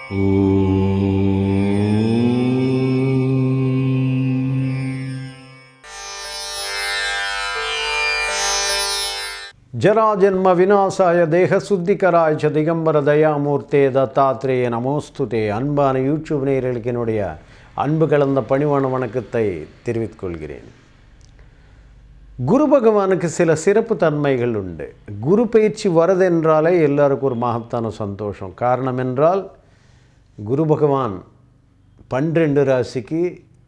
ಜರಾಜನ್ಮ ವಿನಾಶಾಯ தேக சுத்திகராய ச திகம்பர தயாமூர்த்தே தத்தாத்ரேய நமோஸ்துதே அன்பான யூடியூப் நேயர்களுக்கு என்னுடைய அன்பு கலந்த பணிவான வணக்கத்தை தெரிவித்துக் கொள்கிறேன் குரு பகவானுக்கு சில சிறப்பு தன்மைகள் உண்டு குரு பயிற்சி வரதென்றாலே எல்லாருக்கும் ஒரு மகத்தான சந்தோஷம் காரணம் என்றால் குரு பகவான் பன்னிரெண்டு ராசிக்கு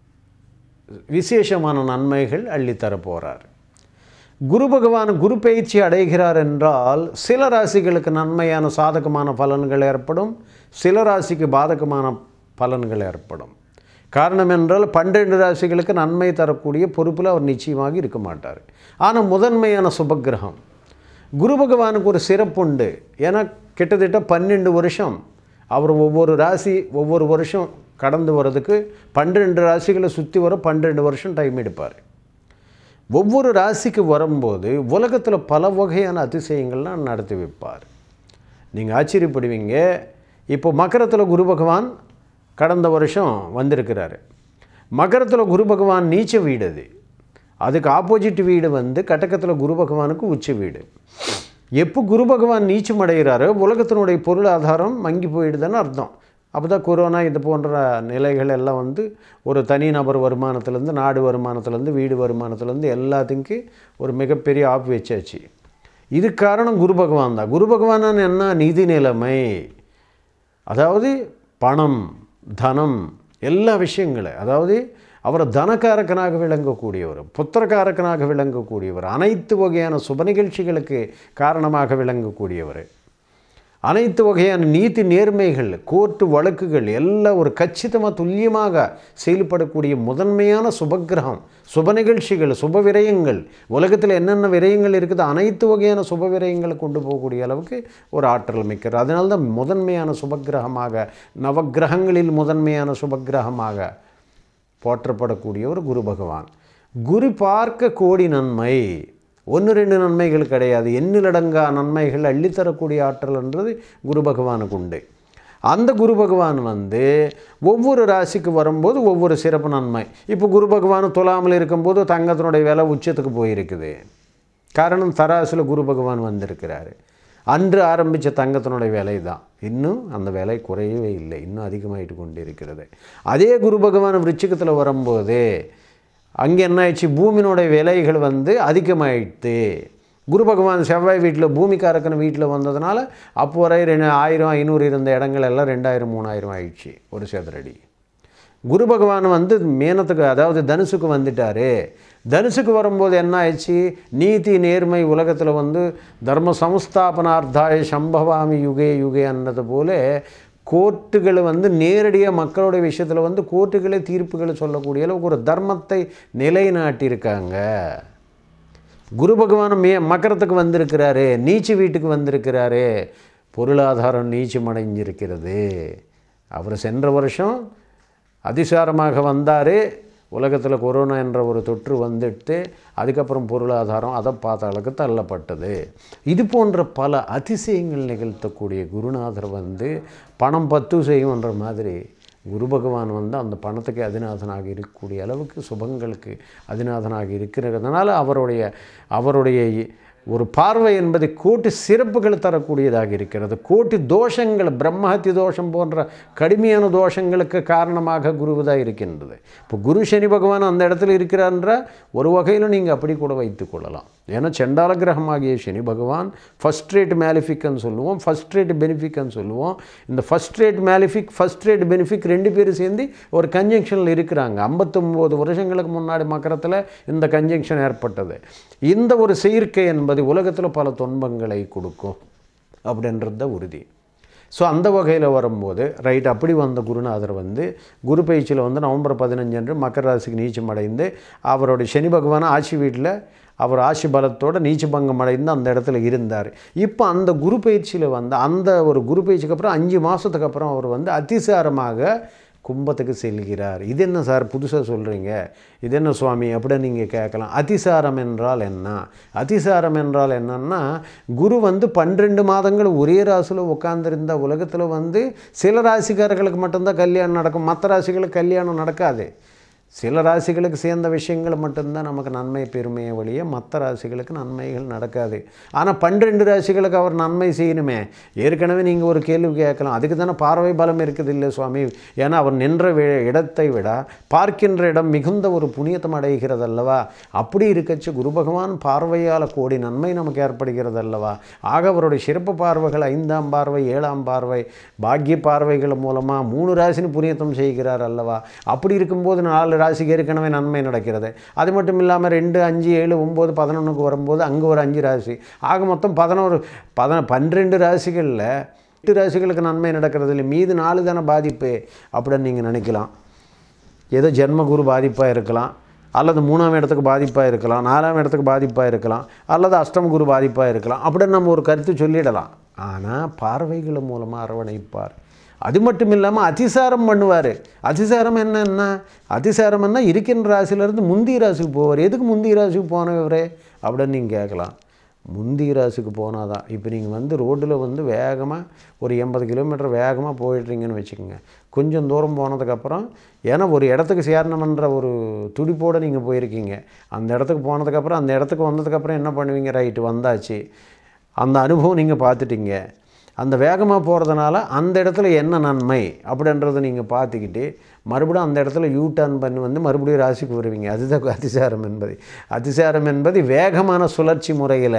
விசேஷமான நன்மைகள் அள்ளித்தரப் போகிறார் குரு பகவான் குரு பயிற்சி அடைகிறார் என்றால் சில ராசிகளுக்கு நன்மையான சாதகமான பலன்கள் ஏற்படும் சில ராசிக்கு பாதகமான பலன்கள் ஏற்படும் காரணம் என்றால் பன்னிரெண்டு ராசிகளுக்கு நன்மை தரக்கூடிய பொறுப்பில் அவர் நிச்சயமாக இருக்க மாட்டார் ஆனால் முதன்மையான சுபக்கிரகம் குரு பகவானுக்கு ஒரு சிறப்புண்டு ஏன்னா கிட்டத்தட்ட பன்னெண்டு வருஷம் அவர் ஒவ்வொரு ராசி ஒவ்வொரு வருஷம் கடந்து வர்றதுக்கு பன்னிரெண்டு ராசிகளை சுற்றி வர பன்னிரெண்டு வருஷம் டைம் எடுப்பார் ஒவ்வொரு ராசிக்கு வரும்போது உலகத்தில் பல வகையான அதிசயங்கள்லாம் நடத்தி வைப்பார் நீங்கள் ஆச்சரியப்படுவீங்க இப்போ மகரத்தில் குரு பகவான் கடந்த வருஷம் வந்திருக்கிறாரு மகரத்தில் குரு பகவான் நீச்ச வீடு அது அதுக்கு ஆப்போசிட் வீடு வந்து கட்டக்கத்தில் குரு பகவானுக்கு உச்ச வீடு எப்போ குரு பகவான் நீச்சம் அடைகிறாரோ உலகத்தினுடைய பொருளாதாரம் மங்கி போயிடுதுன்னு அர்த்தம் அப்போ தான் கொரோனா இது போன்ற நிலைகள் எல்லாம் வந்து ஒரு தனிநபர் வருமானத்துலேருந்து நாடு வருமானத்துலேருந்து வீடு வருமானத்துலேருந்து எல்லாத்துக்கு ஒரு மிகப்பெரிய ஆப் வச்சாச்சு இது காரணம் குரு பகவான் தான் குரு பகவான் என்ன நிதி நிலைமை அதாவது பணம் தனம் எல்லா விஷயங்களும் அதாவது அவர் தனக்காரக்கனாக விளங்கக்கூடியவர் புத்திரக்காரக்கனாக விளங்கக்கூடியவர் அனைத்து வகையான சுப நிகழ்ச்சிகளுக்கு காரணமாக விளங்கக்கூடியவர் அனைத்து வகையான நீதி நேர்மைகள் கோர்ட்டு வழக்குகள் எல்லாம் ஒரு கச்சிதமாக துல்லியமாக செயல்படக்கூடிய முதன்மையான சுபக்கிரகம் சுப நிகழ்ச்சிகள் சுப விரயங்கள் உலகத்தில் என்னென்ன விரயங்கள் இருக்குது அனைத்து வகையான சுப விரயங்களை கொண்டு போகக்கூடிய அளவுக்கு ஒரு ஆற்றல் மிக்கிறார் அதனால தான் முதன்மையான சுபக்கிரகமாக நவக்கிரகங்களில் முதன்மையான சுபக்கிரகமாக போற்றப்படக்கூடிய ஒரு குரு பகவான் குரு பார்க்க கோடி நன்மை ஒன்று ரெண்டு நன்மைகள் கிடையாது எண்ணிலடங்கா நன்மைகள் அள்ளித்தரக்கூடிய ஆற்றல்ன்றது குரு பகவானுக்கு உண்டு அந்த குரு பகவான் வந்து ஒவ்வொரு ராசிக்கு வரும்போது ஒவ்வொரு சிறப்பு நன்மை இப்போ குரு பகவான் துலாமல் இருக்கும்போது தங்கத்தினுடைய விலை உச்சத்துக்கு போயிருக்குது காரணம் தராசில் குரு பகவான் வந்திருக்கிறாரு அன்று ஆரம்பித்த தங்கத்தினுடைய விலை தான் இன்னும் அந்த விலை குறையவே இல்லை இன்னும் அதிகமாகிட்டு கொண்டு இருக்கிறது அதே குரு பகவான் விருச்சிகத்தில் வரும்போது அங்கே என்ன ஆயிடுச்சு பூமியினுடைய விலைகள் வந்து அதிகமாயிடுது குரு பகவான் செவ்வாய் வீட்டில் பூமிக்காரக்கன வீட்டில் வந்ததுனால அப்போ வரை ரெண்டு ஆயிரம் ஐநூறு இருந்த இடங்கள் எல்லாம் ரெண்டாயிரம் மூணாயிரம் ஆயிடுச்சு ஒரு சதுரடி குரு பகவான் வந்து மீனத்துக்கு அதாவது தனுசுக்கு வந்துட்டார் தனுசுக்கு வரும்போது என்ன ஆயிடுச்சு நீதி நேர்மை உலகத்தில் வந்து தர்ம சம்ஸ்தாபனார்த்தாய சம்பவாமி யுகே யுகே அன்னது போல கோர்ட்டுகளை வந்து நேரடியாக மக்களுடைய விஷயத்தில் வந்து கோர்ட்டுகளே தீர்ப்புகளை சொல்லக்கூடிய அளவுக்கு ஒரு தர்மத்தை நிலைநாட்டியிருக்காங்க குரு பகவான் மே மக்கரத்துக்கு வந்திருக்கிறாரு நீச்சு வீட்டுக்கு வந்திருக்கிறாரு பொருளாதாரம் நீச்சம் அடைஞ்சிருக்கிறது அவர் சென்ற வருஷம் அதிசாரமாக வந்தார் உலகத்தில் கொரோனா என்ற ஒரு தொற்று வந்துட்டு அதுக்கப்புறம் பொருளாதாரம் அதை பார்த்த அளவுக்கு தள்ளப்பட்டது இது போன்ற பல அதிசயங்கள் நிகழ்த்தக்கூடிய குருநாதர் வந்து பணம் பத்து செய்யும்ன்ற மாதிரி குரு பகவான் வந்து அந்த பணத்துக்கு அதிநாதனாக இருக்கக்கூடிய அளவுக்கு சுபங்களுக்கு அதிநாதனாக இருக்கிறதுனால அவருடைய அவருடைய ஒரு பார்வை என்பது கோட்டி சிறப்புகள் தரக்கூடியதாக இருக்கிறது கோட்டி தோஷங்கள் பிரம்மஹத்தி தோஷம் போன்ற கடுமையான தோஷங்களுக்கு காரணமாக குருவுதான் இருக்கின்றது இப்போ குரு சனி பகவான் அந்த இடத்துல இருக்கிறான்ற ஒரு வகையில் நீங்கள் அப்படி கூட வைத்துக் கொள்ளலாம் ஏன்னா செண்டால கிரகமாகிய சனி பகவான் ஃபஸ்ட் ரேட் மேலிஃபிக்னு சொல்லுவோம் ஃபஸ்ட் ரேட் பெனிஃபிக்னு சொல்லுவோம் இந்த first rate malefic first rate benefic ரெண்டு பேரும் சேர்ந்து ஒரு கன்ஜங்ஷனில் இருக்கிறாங்க ஐம்பத்தொம்போது வருஷங்களுக்கு முன்னாடி மக்கரத்தில் இந்த கன்ஜங்ஷன் ஏற்பட்டது இந்த ஒரு செயற்கை என்பது உலகத்தில் பல துன்பங்களை கொடுக்கும் அப்படின்றது தான் உறுதி ஸோ அந்த வகையில் வரும்போது ரைட் அப்படி வந்த குருநாதர் வந்து குரு பயிற்சியில் வந்து நவம்பர் பதினஞ்சு அன்று மக்கர ராசிக்கு நீச்சம் அடைந்து அவருடைய சனி பகவான் ஆட்சி வீட்டில் அவர் ஆட்சி பலத்தோட நீச்ச பங்கம் அடைந்து அந்த இடத்துல இருந்தார் இப்போ அந்த குரு பயிற்சியில் வந்து அந்த ஒரு குரு பயிற்சிக்கு அப்புறம் அஞ்சு மாதத்துக்கு அப்புறம் அவர் வந்து அதிசாரமாக கும்பத்துக்கு செல்கிறார் இது என்ன சார் புதுசாக சொல்கிறீங்க இது என்ன சுவாமி அப்படின்னு நீங்கள் கேட்கலாம் அதிசாரம் என்றால் என்ன அதிசாரம் என்றால் என்னன்னா குரு வந்து பன்னிரெண்டு மாதங்கள் ஒரே ராசியில் உட்காந்துருந்த உலகத்தில் வந்து சில ராசிக்காரர்களுக்கு மட்டும்தான் கல்யாணம் நடக்கும் மற்ற ராசிகளுக்கு கல்யாணம் நடக்காது சில ராசிகளுக்கு சேர்ந்த விஷயங்கள் மட்டும்தான் நமக்கு நன்மை பெருமையை வழிய மற்ற ராசிகளுக்கு நன்மைகள் நடக்காது ஆனால் பன்னிரெண்டு ராசிகளுக்கு அவர் நன்மை செய்யணுமே ஏற்கனவே நீங்கள் ஒரு கேள்வி கேட்கலாம் அதுக்கு தானே பார்வை பலம் இருக்குது இல்லை சுவாமி ஏன்னா அவர் நின்ற வி- இடத்தை விட பார்க்கின்ற இடம் மிகுந்த ஒரு புண்ணியத்தம் அடைகிறது அல்லவா அப்படி இருக்கச்சு குரு பகவான் பார்வையால் கோடி நன்மை நமக்கு ஏற்படுகிறது அல்லவா ஆக அவருடைய சிறப்பு பார்வைகள் ஐந்தாம் பார்வை ஏழாம் பார்வை பாக்கிய பார்வைகள் மூலமாக மூணு ராசினு புண்ணியத்தம் செய்கிறார் அல்லவா அப்படி இருக்கும்போது நாலு ராசிக்கு ஏற்கனவே நன்மை நடக்கிறது அது மட்டும் இல்லாமல் ரெண்டு அஞ்சு ஏழு ஒம்பது பதினொன்றுக்கு வரும்போது அங்கே ஒரு அஞ்சு ராசி ஆக மொத்தம் பதினோரு பத பன்னிரெண்டு ராசிகளில் எட்டு ராசிகளுக்கு நன்மை நடக்கிறது இல்லை மீது நாலு தானே பாதிப்பு அப்படின்னு நீங்கள் நினைக்கலாம் ஏதோ ஜென்மகுரு பாதிப்பாக இருக்கலாம் அல்லது மூணாம் இடத்துக்கு பாதிப்பாக இருக்கலாம் நாலாம் இடத்துக்கு பாதிப்பாக இருக்கலாம் அல்லது அஷ்டம குரு பாதிப்பாக இருக்கலாம் அப்படின்னு நம்ம ஒரு கருத்து சொல்லிடலாம் ஆனால் பார்வைகள் மூலமாக அரவணைப்பார் அது மட்டும் இல்லாமல் அதிசாரம் பண்ணுவார் அதிசாரம் என்னன்னா அதிசாரம் என்ன இருக்கின்ற ராசியிலேருந்து முந்திய ராசிக்கு போவார் எதுக்கு முந்திய ராசிக்கு போனவரே அப்படின்னு நீங்கள் கேட்கலாம் முந்திய ராசிக்கு போனால் தான் இப்போ நீங்கள் வந்து ரோட்டில் வந்து வேகமாக ஒரு எண்பது கிலோமீட்டர் வேகமாக போயிடுறீங்கன்னு வச்சுக்கோங்க கொஞ்சம் தூரம் போனதுக்கப்புறம் ஏன்னா ஒரு இடத்துக்கு சேரணுமன்ற ஒரு துடிப்போடு நீங்கள் போயிருக்கீங்க அந்த இடத்துக்கு போனதுக்கப்புறம் அந்த இடத்துக்கு வந்ததுக்கப்புறம் என்ன பண்ணுவீங்க ரைட்டு வந்தாச்சு அந்த அனுபவம் நீங்கள் பார்த்துட்டீங்க அந்த வேகமாக போகிறதுனால அந்த இடத்துல என்ன நன்மை அப்படின்றத நீங்கள் பார்த்துக்கிட்டு மறுபடியும் அந்த இடத்துல யூ டர்ன் பண்ணி வந்து மறுபடியும் ராசிக்கு வருவீங்க அதுதான் அதிசாரம் என்பது அதிசாரம் என்பது வேகமான சுழற்சி முறையில்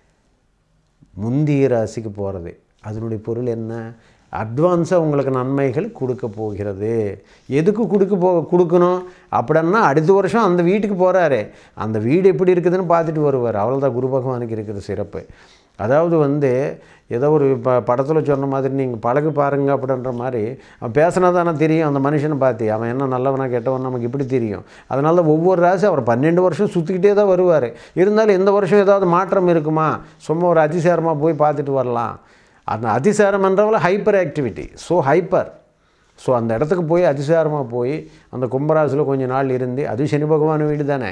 முந்திய ராசிக்கு போகிறது அதனுடைய பொருள் என்ன அட்வான்ஸாக உங்களுக்கு நன்மைகள் கொடுக்க போகிறது எதுக்கு கொடுக்க போ கொடுக்கணும் அப்படின்னா அடுத்த வருஷம் அந்த வீட்டுக்கு போகிறாரு அந்த வீடு எப்படி இருக்குதுன்னு பார்த்துட்டு வருவார் அவ்வளோதான் குரு பகவானுக்கு இருக்கிற சிறப்பு அதாவது வந்து ஏதோ ஒரு ப படத்தில் சொன்ன மாதிரி நீங்கள் பழகு பாருங்க அப்படின்ற மாதிரி அவன் பேசினா தானே தெரியும் அந்த மனுஷனை பார்த்து அவன் என்ன நல்லவனா கெட்டவன் நமக்கு இப்படி தெரியும் அதனால தான் ஒவ்வொரு ராசி அவர் பன்னெண்டு வருஷம் சுற்றிக்கிட்டே தான் வருவார் இருந்தாலும் எந்த வருஷம் ஏதாவது மாற்றம் இருக்குமா சும்மா ஒரு அதிசாரமாக போய் பார்த்துட்டு வரலாம் அந்த அதிசாரம் என்றவள hyper activity so hyper so அந்த இடத்துக்கு போய் அதிசாரமாக போய் அந்த கும்பராசியில் கொஞ்ச நாள் இருந்து அது சனி பகவான் வீடு தானே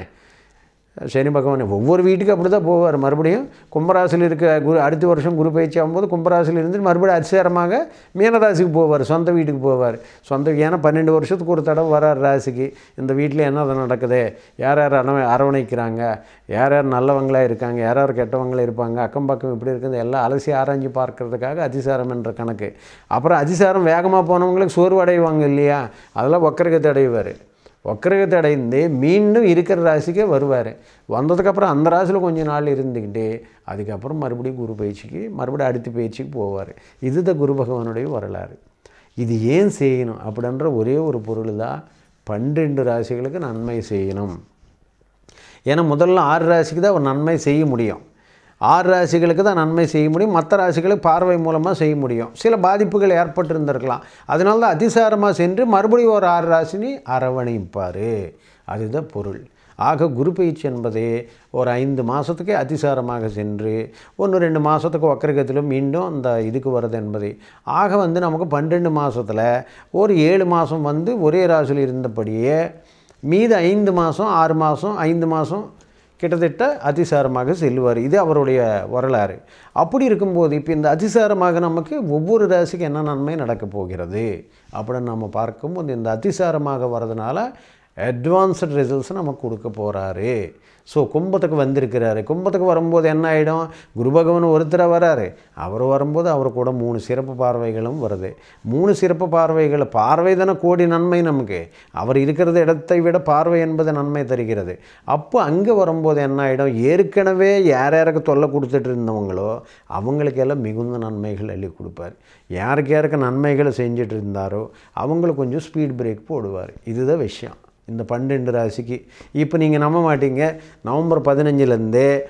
சனி பகவான் ஒவ்வொரு வீட்டுக்கும் அப்படி தான் போவார் மறுபடியும் கும்பராசியில் இருக்க குரு அடுத்த வருஷம் குரு பயிற்சி ஆகும்போது கும்பராசியில் இருந்து மறுபடியும் அதிசாரமாக மீனராசிக்கு போவார் சொந்த வீட்டுக்கு போவார் சொந்த ஏன்னா பன்னெண்டு வருஷத்துக்கு ஒரு தடவை வரார் ராசிக்கு இந்த வீட்டில் என்ன நடக்குது யார் யார் அரவணை அரவணைக்கிறாங்க யார் யார் நல்லவங்களா இருக்காங்க யார் யார் கெட்டவங்களா இருப்பாங்க அக்கம் பக்கம் இப்படி இருக்குது எல்லாம் அலசி ஆராய்ஞ்சு பார்க்கறதுக்காக அதிசாரம் என்ற கணக்கு அப்புறம் அதிசாரம் வேகமாக போனவங்களுக்கு சோர்வு அடைவாங்க இல்லையா அதெல்லாம் வக்கரகத்தை அடைவார் வக்கரகத்தை அடைந்து மீண்டும் இருக்கிற ராசிக்கே வருவார் வந்ததுக்கப்புறம் அந்த ராசியில் கொஞ்சம் நாள் இருந்துக்கிட்டு அதுக்கப்புறம் மறுபடியும் குரு பயிற்சிக்கு மறுபடியும் அடுத்த பயிற்சிக்கு போவார் இதுதான் குரு பகவானுடைய வரலாறு இது ஏன் செய்யணும் அப்படின்ற ஒரே ஒரு பொருள் தான் பன்னிரெண்டு ராசிகளுக்கு நன்மை செய்யணும் ஏன்னா முதல்ல ஆறு ராசிக்கு தான் ஒரு நன்மை செய்ய முடியும் ஆறு ராசிகளுக்கு தான் நன்மை செய்ய முடியும் மற்ற ராசிகளுக்கு பார்வை மூலமாக செய்ய முடியும் சில பாதிப்புகள் ஏற்பட்டிருந்திருக்கலாம் அதனால தான் அதிசாரமாக சென்று மறுபடியும் ஒரு ஆறு ராசினி அரவணைப்பார் அதுதான் பொருள் ஆக குரு பயிற்சி என்பது ஒரு ஐந்து மாதத்துக்கே அதிசாரமாக சென்று ஒன்று ரெண்டு மாதத்துக்கு வக்கரகத்திலும் மீண்டும் அந்த இதுக்கு வருது என்பது ஆக வந்து நமக்கு பன்னெண்டு மாதத்தில் ஒரு ஏழு மாதம் வந்து ஒரே ராசியில் இருந்தபடியே மீது ஐந்து மாதம் ஆறு மாதம் ஐந்து மாதம் கிட்டத்தட்ட அதிசாரமாக செல்வார் இது அவருடைய வரலாறு அப்படி இருக்கும்போது இப்போ இந்த அதிசாரமாக நமக்கு ஒவ்வொரு ராசிக்கு என்ன நன்மை நடக்கப் போகிறது அப்படின்னு நம்ம பார்க்கும்போது இந்த அதிசாரமாக வர்றதுனால அட்வான்ஸ்டு ரிசல்ட்ஸ் நமக்கு கொடுக்க போகிறாரு ஸோ கும்பத்துக்கு வந்திருக்கிறாரு கும்பத்துக்கு வரும்போது என்ன ஆகிடும் குரு பகவான் ஒருத்தராக வராரு அவர் வரும்போது அவர் கூட மூணு சிறப்பு பார்வைகளும் வருது மூணு சிறப்பு பார்வைகள் பார்வை தானே கோடி நன்மை நமக்கு அவர் இருக்கிறது இடத்தை விட பார்வை என்பது நன்மை தருகிறது அப்போ அங்கே வரும்போது என்ன ஆகிடும் ஏற்கனவே யார் யாருக்கு தொல்லை கொடுத்துட்டு இருந்தவங்களோ அவங்களுக்கெல்லாம் மிகுந்த நன்மைகள் அள்ளி கொடுப்பார் யாருக்கு யாருக்கு நன்மைகளை செஞ்சுட்டு இருந்தாரோ அவங்களுக்கு கொஞ்சம் ஸ்பீட் பிரேக் போடுவார் இதுதான் விஷயம் இந்த பன்னெண்டு ராசிக்கு இப்போ நீங்கள் நம்ப மாட்டீங்க நவம்பர் பதினஞ்சுலேருந்தே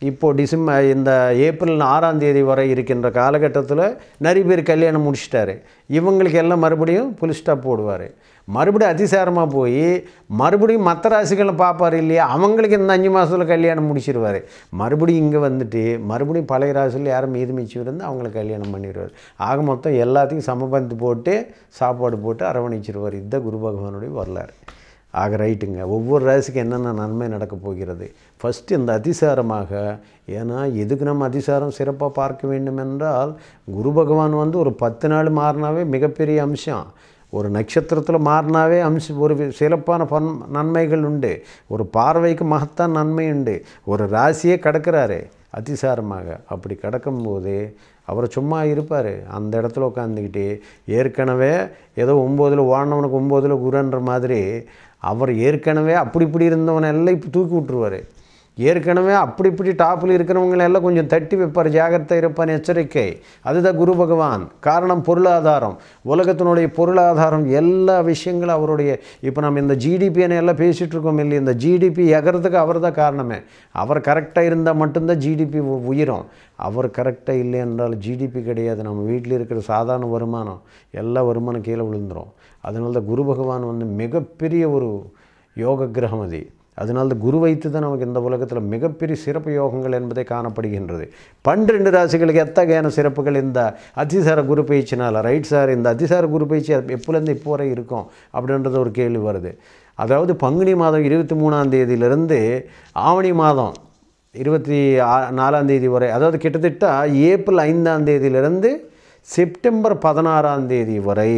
இப்போது டிசம்பர் இந்த ஏப்ரல் ஆறாம் தேதி வரை இருக்கின்ற காலகட்டத்தில் நிறைய பேர் கல்யாணம் முடிச்சிட்டாரு இவங்களுக்கு எல்லாம் மறுபடியும் புல் ஸ்டாப் போடுவார் மறுபடியும் அதிசாரமாக போய் மறுபடியும் மற்ற ராசிகளை பார்ப்பார் இல்லையா அவங்களுக்கு இந்த அஞ்சு மாதத்தில் கல்யாணம் முடிச்சிருவார் மறுபடியும் இங்கே வந்துட்டு மறுபடியும் பழைய ராசியில் யாரும் மீது மிச்சம் இருந்து அவங்களுக்கு கல்யாணம் பண்ணிடுவார் ஆக மொத்தம் எல்லாத்தையும் சமபந்து போட்டு சாப்பாடு போட்டு அரவணைச்சிருவார் இதுதான் குரு பகவானுடைய வரலாறு ஆக ரைட்டுங்க ஒவ்வொரு ராசிக்கு என்னென்ன நன்மை நடக்க போகிறது ஃபஸ்ட்டு இந்த அதிசாரமாக ஏன்னா எதுக்கு நம்ம அதிசாரம் சிறப்பாக பார்க்க வேண்டும் என்றால் குரு பகவான் வந்து ஒரு பத்து நாள் மாறினாவே மிகப்பெரிய அம்சம் ஒரு நட்சத்திரத்தில் மாறினாவே அம்சம் ஒரு வி- சிறப்பான பன் நன்மைகள் உண்டு ஒரு பார்வைக்கு மகத்தான் நன்மை உண்டு ஒரு ராசியே கடக்கிறாரு அதிசாரமாக அப்படி கடக்கும்போது அவர் சும்மா இருப்பார் அந்த இடத்துல உட்காந்துக்கிட்டு ஏற்கனவே ஏதோ ஒம்போதில் ஓடினவனுக்கு ஒம்போதில் குருன்ற மாதிரி அவர் ஏற்கனவே அப்படி இப்படி இருந்தவனை எல்லாம் இப்போ தூக்கி விட்டுருவார் ஏற்கனவே அப்படி இப்படி டாப்பில் இருக்கிறவங்களை எல்லாம் கொஞ்சம் தட்டி வைப்பார் ஜாகிரதை இருப்பான் எச்சரிக்கை அதுதான் குரு பகவான் காரணம் பொருளாதாரம் உலகத்தினுடைய பொருளாதாரம் எல்லா விஷயங்களும் அவருடைய இப்போ நம்ம இந்த ஜிடிபின்னு எல்லாம் பேசிகிட்டு இருக்கோம் இல்லையா இந்த ஜிடிபி எகிறதுக்கு அவர் தான் காரணமே அவர் கரெக்டாக இருந்தால் மட்டும்தான் ஜிடிபி உயரும் அவர் கரெக்டாக இல்லை என்றால் ஜிடிபி கிடையாது நம்ம வீட்டில் இருக்கிற சாதாரண வருமானம் எல்லா வருமானம் கீழே விழுந்துரும் அதனால தான் குரு பகவான் வந்து மிகப்பெரிய ஒரு யோக கிரகம் அது அதனால தான் குரு வைத்து தான் நமக்கு இந்த உலகத்தில் மிகப்பெரிய சிறப்பு யோகங்கள் என்பதை காணப்படுகின்றது பன்னிரெண்டு ராசிகளுக்கு எத்தகையான சிறப்புகள் இந்த அதிசார குரு பயிற்சினால் ரைட் சார் இந்த அதிசார குரு பயிற்சி எப்போலேருந்து இப்போ வரை இருக்கும் அப்படின்றது ஒரு கேள்வி வருது அதாவது பங்குனி மாதம் இருபத்தி மூணாம் தேதியிலிருந்து ஆவணி மாதம் இருபத்தி ஆ- நாலாம் தேதி வரை அதாவது கிட்டத்தட்ட ஏப்ரல் ஐந்தாம் தேதியிலிருந்து செப்டம்பர் பதினாறாம் தேதி வரை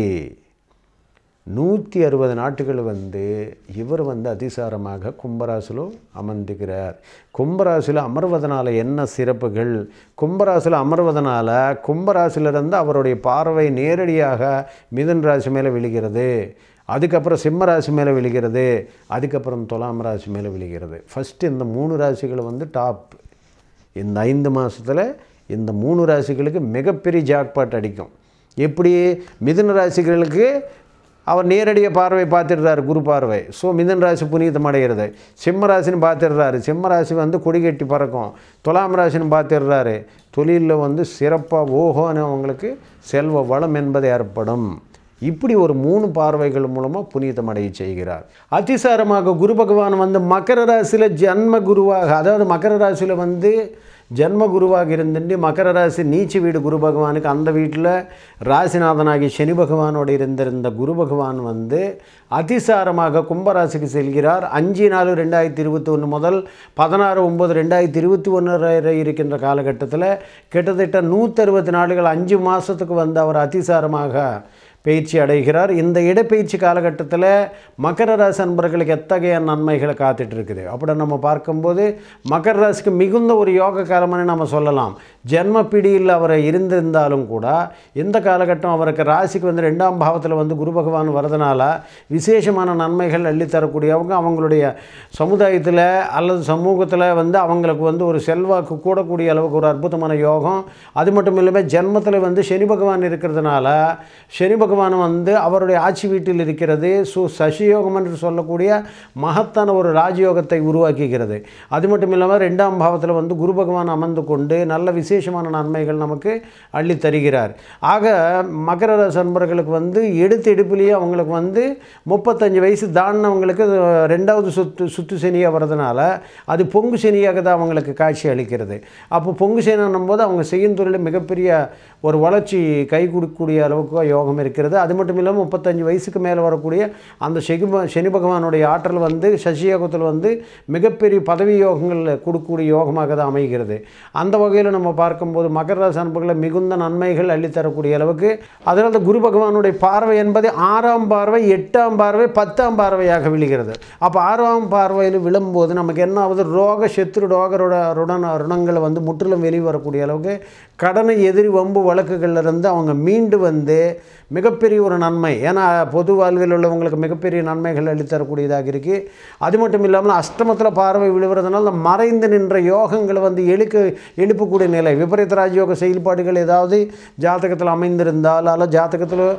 நூற்றி அறுபது நாட்டுகள் வந்து இவர் வந்து அதிசாரமாக கும்பராசிலோ அமர்ந்துகிறார் கும்பராசியில் அமர்வதனால என்ன சிறப்புகள் கும்பராசியில் அமர்வதனால கும்பராசிலிருந்து அவருடைய பார்வை நேரடியாக மிதுன் ராசி மேலே விழுகிறது அதுக்கப்புறம் சிம்ம ராசி மேலே விழுகிறது அதுக்கப்புறம் துலாம் ராசி மேலே விழுகிறது ஃபஸ்ட்டு இந்த மூணு ராசிகள் வந்து டாப் இந்த ஐந்து மாதத்தில் இந்த மூணு ராசிகளுக்கு மிகப்பெரிய ஜாக்பாட் அடிக்கும் எப்படி மிதுன ராசிகளுக்கு அவர் நேரடியாக பார்வை பார்த்துடுறாரு குரு பார்வை ஸோ மிதன் ராசி புனிதம் அடைகிறது சிம்ம ராசின்னு பார்த்துடுறாரு சிம்ம ராசி வந்து கொடி கட்டி பறக்கும் துலாம் ராசின்னு பார்த்துடுறாரு தொழிலில் வந்து சிறப்பாக ஓஹோன்னு அவங்களுக்கு செல்வ வளம் என்பது ஏற்படும் இப்படி ஒரு மூணு பார்வைகள் மூலமாக புனிதம் அடைய செய்கிறார் அதிசாரமாக குரு பகவான் வந்து மகர ராசியில் ஜன்ம குருவாக அதாவது மகர ராசியில் வந்து ஜன்ம குருவாக இருந்துட்டு மகர ராசி நீச்ச வீடு குரு பகவானுக்கு அந்த வீட்டில் ராசிநாதனாகி சனி பகவானோடு இருந்திருந்த குரு பகவான் வந்து அதிசாரமாக கும்பராசிக்கு செல்கிறார் அஞ்சு நாலு ரெண்டாயிரத்தி இருபத்தி ஒன்று முதல் பதினாறு ஒம்பது ரெண்டாயிரத்தி இருபத்தி ஒன்று வரை இருக்கின்ற காலகட்டத்தில் கிட்டத்தட்ட நூற்றறுபத்தி நாடுகள் அஞ்சு மாதத்துக்கு வந்து அவர் அதிசாரமாக பயிற்சி அடைகிறார் இந்த இடப்பெயர்ச்சி காலகட்டத்தில் மகர ராசி அன்பர்களுக்கு எத்தகைய நன்மைகளை காத்துட்டு இருக்குது அப்படி நம்ம பார்க்கும்போது மகர ராசிக்கு மிகுந்த ஒரு யோக காலம்னு நம்ம சொல்லலாம் ஜென்ம பிடியில் அவர் இருந்திருந்தாலும் கூட இந்த காலகட்டம் அவருக்கு ராசிக்கு வந்து ரெண்டாம் பாவத்தில் வந்து குரு பகவான் வரதுனால விசேஷமான நன்மைகள் அள்ளித்தரக்கூடியவங்க அவங்களுடைய சமுதாயத்தில் அல்லது சமூகத்தில் வந்து அவங்களுக்கு வந்து ஒரு செல்வாக்கு கூடக்கூடிய அளவுக்கு ஒரு அற்புதமான யோகம் அது மட்டும் இல்லாமல் ஜென்மத்தில் வந்து சனி பகவான் இருக்கிறதுனால சனி பகவான் வந்து அவருடைய ஆட்சி வீட்டில் இருக்கிறது சு சசியோகம் என்று சொல்லக்கூடிய மகத்தான ஒரு ராஜயோகத்தை உருவாக்குகிறது அது மட்டும் இல்லாமல் ரெண்டாம் பாவத்தில் வந்து குரு பகவான் அமர்ந்து கொண்டு நல்ல விசேஷமான நன்மைகள் நமக்கு அள்ளி தருகிறார் ஆக மகர ராசி அன்பர்களுக்கு வந்து எடுத்து எடுப்புலேயே அவங்களுக்கு வந்து முப்பத்தஞ்சு வயசு தாண்டினவங்களுக்கு ரெண்டாவது சுத்து சுத்து சனியாக வர்றதுனால அது பொங்கு சனியாக தான் அவங்களுக்கு காட்சி அளிக்கிறது அப்போ பொங்கு சனின்னும் போது அவங்க செய்யும் தொழிலில் மிகப்பெரிய ஒரு வளர்ச்சி கை கொடுக்கக்கூடிய அளவுக்கு யோகம் இருக்கிறது அது மட்டும் இல்லாமல் முப்பத்தஞ்சு வயசுக்கு மேலே வரக்கூடிய அந்த செகி சனி பகவானுடைய ஆற்றல் வந்து சசியோகத்தில் வந்து மிகப்பெரிய பதவி யோகங்கள் கொடுக்கக்கூடிய யோகமாக தான் அமைகிறது அந்த வகையில் நம்ம பார்க்கும்போது மகர ராசி அன்புகளை மிகுந்த நன்மைகள் அள்ளித்தரக்கூடிய அளவுக்கு அதனால் குரு பகவானுடைய பார்வை என்பது ஆறாம் பார்வை எட்டாம் பார்வை பத்தாம் பார்வையாக விழுகிறது அப்போ ஆறாம் பார்வையில் விழும்போது நமக்கு என்ன ஆகுது ரோக சத்ரு ரோக ருட ருடன் ருணங்கள் வந்து முற்றிலும் வெளியே வரக்கூடிய அளவுக்கு கடனை எதிரி வம்பு வழக்குகள்ல இருந்து அவங்க மீண்டு வந்து மிகப்பெரிய ஒரு நன்மை ஏன்னா பொது வாழ்வில் உள்ளவங்களுக்கு மிகப்பெரிய நன்மைகள் அளித்தரக்கூடியதாக இருக்குது அது மட்டும் இல்லாமல் அஷ்டமத்தில் பார்வை விழுவுறதுனால இந்த மறைந்து நின்ற யோகங்களை வந்து எழுக்க எழுப்பக்கூடிய நிலை விபரீத ராஜயோக செயல்பாடுகள் ஏதாவது ஜாதகத்தில் அமைந்திருந்தால் அல்ல ஜாதகத்தில்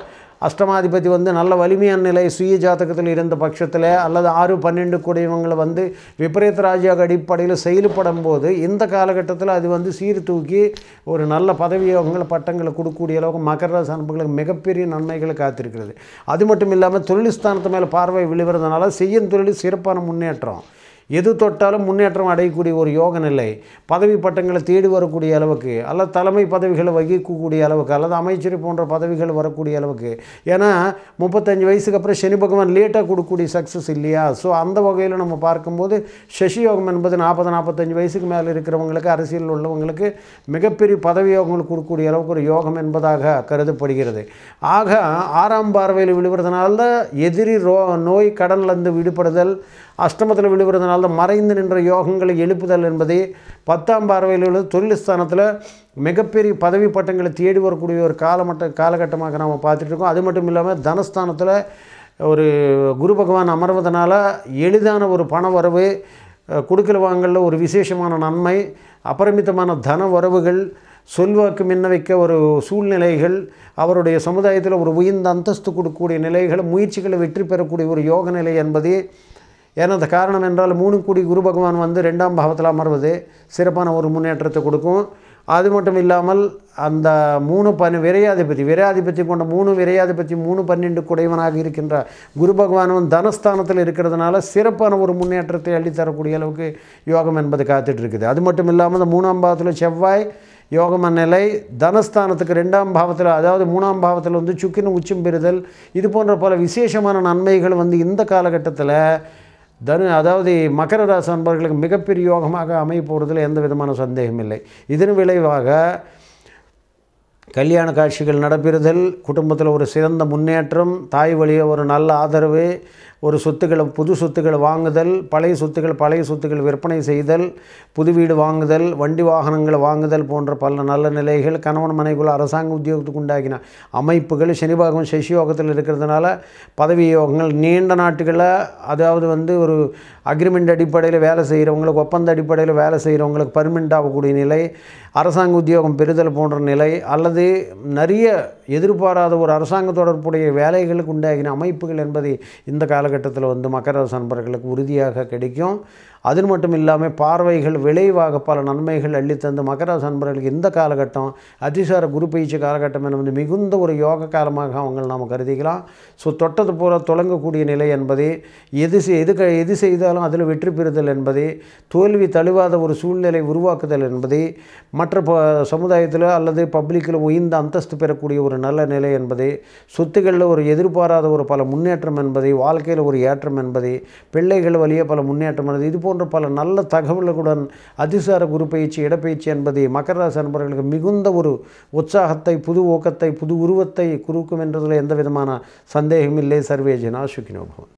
அஷ்டமாதிபதி வந்து நல்ல வலிமையான நிலை சுய ஜாதகத்தில் இருந்த பட்சத்தில் அல்லது ஆறு பன்னெண்டு கூடியவங்களை வந்து விபரீத ராஜ்யாக அடிப்படையில் செயல்படும் போது இந்த காலகட்டத்தில் அது வந்து சீர்தூக்கி ஒரு நல்ல பதவியோகங்களை பட்டங்களை கொடுக்கக்கூடிய அளவுக்கு மகர ராசி அன்புகளுக்கு மிகப்பெரிய நன்மைகளை காத்திருக்கிறது அது மட்டும் இல்லாமல் தொழில் ஸ்தானத்து மேலே பார்வை விழுவுறதுனால செய்யும் தொழில் சிறப்பான முன்னேற்றம் எது தொட்டாலும் முன்னேற்றம் அடையக்கூடிய ஒரு யோக நிலை பதவி பட்டங்களை தேடி வரக்கூடிய அளவுக்கு அல்லது தலைமை பதவிகளை வகிக்கக்கூடிய அளவுக்கு அல்லது அமைச்சர் போன்ற பதவிகள் வரக்கூடிய அளவுக்கு ஏன்னா முப்பத்தஞ்சு வயசுக்கு அப்புறம் சனி பகவான் லேட்டாக கொடுக்கக்கூடிய சக்ஸஸ் இல்லையா ஸோ அந்த வகையில் நம்ம பார்க்கும்போது சசி யோகம் என்பது நாற்பது நாற்பத்தஞ்சு வயசுக்கு மேலே இருக்கிறவங்களுக்கு அரசியல் உள்ளவங்களுக்கு மிகப்பெரிய பதவி யோகங்கள் கொடுக்கக்கூடிய அளவுக்கு ஒரு யோகம் என்பதாக கருதப்படுகிறது ஆக ஆறாம் பார்வையில் விழுவுறதுனால எதிரி ரோ நோய் கடன்லேருந்து விடுபடுதல் அஷ்டமத்தில் விழுவுறதுனால தான் மறைந்து நின்ற யோகங்களை எழுப்புதல் என்பதை பத்தாம் பார்வையில் உள்ள தொழில் ஸ்தானத்தில் மிகப்பெரிய பதவி பட்டங்களை தேடி வரக்கூடிய ஒரு காலமட்ட காலகட்டமாக நாம் பார்த்துட்டு இருக்கோம் அது மட்டும் இல்லாமல் தனஸ்தானத்தில் ஒரு குரு பகவான் அமர்வதனால எளிதான ஒரு பண வரவு அஹ், கொடுக்கல் வாங்கல ஒரு விசேஷமான நன்மை அபரிமிதமான தன வரவுகள் சொல்வாக்கு மின்ன வைக்க ஒரு சூழ்நிலைகள் அவருடைய சமுதாயத்தில் ஒரு உயர்ந்த அந்தஸ்து கொடுக்கக்கூடிய நிலைகள் முயற்சிகளை வெற்றி பெறக்கூடிய ஒரு யோக நிலை என்பதே ஏன்னா அந்த காரணம் என்றால் மூணு கோடி குரு பகவான் வந்து ரெண்டாம் பாவத்தில் அமர்வது சிறப்பான ஒரு முன்னேற்றத்தை கொடுக்கும் அது மட்டும் இல்லாமல் அந்த மூணு பன் விரையாதிபதி விரையாதிபதி கொண்ட மூணு விரையாதிபதி மூணு பன்னெண்டு குடைவனாக இருக்கின்ற குரு பகவானும் தனஸ்தானத்தில் இருக்கிறதுனால சிறப்பான ஒரு முன்னேற்றத்தை அள்ளித்தரக்கூடிய அளவுக்கு யோகம் என்பது காத்துட்டு இருக்குது அது மட்டும் இல்லாமல் அந்த மூணாம் பாவத்தில் செவ்வாய் யோகம நிலை தனஸ்தானத்துக்கு ரெண்டாம் பாவத்தில் அதாவது மூணாம் பாவத்தில் வந்து சுக்கின உச்சம் பெறுதல் இது போன்ற பல விசேஷமான நன்மைகள் வந்து இந்த காலகட்டத்தில் தனு அதாவது மகர ராசி அன்பர்களுக்கு மிகப்பெரிய யோகமாக அமைய போகிறதுல எந்த விதமான சந்தேகம் இல்லை இதன் விளைவாக கல்யாண காட்சிகள் நடைபெறுதல் குடும்பத்தில் ஒரு சிறந்த முன்னேற்றம் தாய் வழியே ஒரு நல்ல ஆதரவு ஒரு சொத்துக்களை புது சொத்துக்களை வாங்குதல் பழைய சொத்துக்கள் பழைய சொத்துக்கள் விற்பனை செய்தல் புது வீடு வாங்குதல் வண்டி வாகனங்களை வாங்குதல் போன்ற பல நல்ல நிலைகள் கணவன் மனைக்குள்ள அரசாங்க உத்தியோகத்துக்கு உண்டாகின அமைப்புகள் சனிபாகம் சசியோகத்தில் இருக்கிறதுனால பதவி யோகங்கள் நீண்ட நாட்டுகளில் அதாவது வந்து ஒரு அக்ரிமெண்ட் அடிப்படையில் வேலை செய்கிறவங்களுக்கு ஒப்பந்த அடிப்படையில் வேலை செய்கிறவங்களுக்கு பர்மனெண்ட் ஆகக்கூடிய நிலை அரசாங்க உத்தியோகம் பெறுதல் போன்ற நிலை அல்லது நிறைய எதிர்பாராத ஒரு அரசாங்க தொடர்புடைய வேலைகளுக்கு உண்டாகின அமைப்புகள் என்பதை இந்த காலகட்டத்தில் வந்து மகர ராசி நண்பர்களுக்கு உறுதியாக கிடைக்கும் அது மட்டும் இல்லாமல் பார்வைகள் விளைவாக பல நன்மைகள் அள்ளித்தந்து மகர ராசி நண்பர்களுக்கு இந்த காலகட்டம் அதிசார குரு பயிற்சி காலகட்டம் என்பது மிகுந்த ஒரு யோக காலமாக அவங்க நாம் கருதிக்கலாம் ஸோ தொட்டது போல தொடங்கக்கூடிய நிலை என்பதே எது செய்- எது க- எது செய்தாலும் அதில் வெற்றி பெறுதல் என்பதே தோல்வி தழுவாத ஒரு சூழ்நிலை உருவாக்குதல் என்பதே மற்ற ப சமுதாயத்தில் அல்லது பப்ளிக்கில் உயர்ந்த அந்தஸ்து பெறக்கூடிய ஒரு நல்ல நிலை என்பதே சொத்துக்களில் ஒரு எதிர்பாராத ஒரு பல முன்னேற்றம் என்பதை வாழ்க்கையில் ஒரு ஏற்றம் என்பதை பிள்ளைகள் வழியே பல முன்னேற்றம் என்பது இது போன்ற பல நல்ல தகவல்களுடன் அதிசார குரு பயிற்சி இடப்பயிற்சி என்பதை மகர ராசி அன்பர்களுக்கு மிகுந்த ஒரு உற்சாகத்தை புது ஊக்கத்தை புது உருவத்தை குறுக்கும் என்றதில் எந்த விதமான சந்தேகமில்லை சர்வே ஜனா சுக்கினோ பவன்